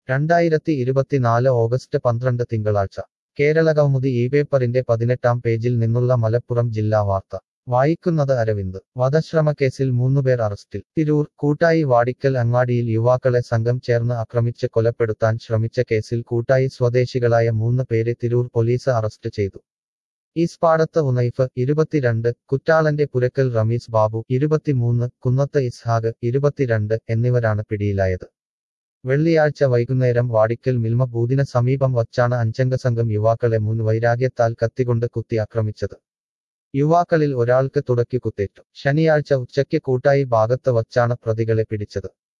രണ്ടായിരത്തി ഇരുപത്തിനാല് ഓഗസ്റ്റ് പന്ത്രണ്ട് തിങ്കളാഴ്ച കേരളകൗമുദി ഈ പേപ്പറിന്റെ പതിനെട്ടാം പേജിൽ നിന്നുള്ള മലപ്പുറം ജില്ലാ വാർത്ത വായിക്കുന്നത് അരവിന്ദ് വധശ്രമക്കേസിൽ മൂന്നുപേർ അറസ്റ്റിൽ തിരൂർ കൂട്ടായി വാടിക്കൽ അങ്ങാടിയിൽ യുവാക്കളെ സംഘം ചേർന്ന് ആക്രമിച്ച് കൊലപ്പെടുത്താൻ ശ്രമിച്ച കേസിൽ കൂട്ടായി സ്വദേശികളായ മൂന്ന് പേരെ തിരൂർ പോലീസ് അറസ്റ്റ് ചെയ്തു ഈസ്പാടത്ത് ഉനൈഫ് ഇരുപത്തിരണ്ട് കുറ്റാളന്റെ പുരക്കൽ റമീസ് ബാബു ഇരുപത്തിമൂന്ന് കുന്നത്ത് ഇസ്ഹാഖ് ഇരുപത്തിരണ്ട് എന്നിവരാണ് പിടിയിലായത് വെള്ളിയാഴ്ച വൈകുന്നേരം വാടിക്കൽ മിൽമ ബൂതിന് സമീപം വച്ചാണ് അഞ്ചംഗ സംഘം യുവാക്കളെ മുൻ വൈരാഗ്യത്താൽ കത്തികൊണ്ട് കുത്തി ആക്രമിച്ചത് യുവാക്കളിൽ ഒരാൾക്ക് തുടക്കി കുത്തേറ്റു ശനിയാഴ്ച ഉച്ചയ്ക്ക് കൂട്ടായി ഭാഗത്ത് വച്ചാണ് പ്രതികളെ പിടിച്ചത്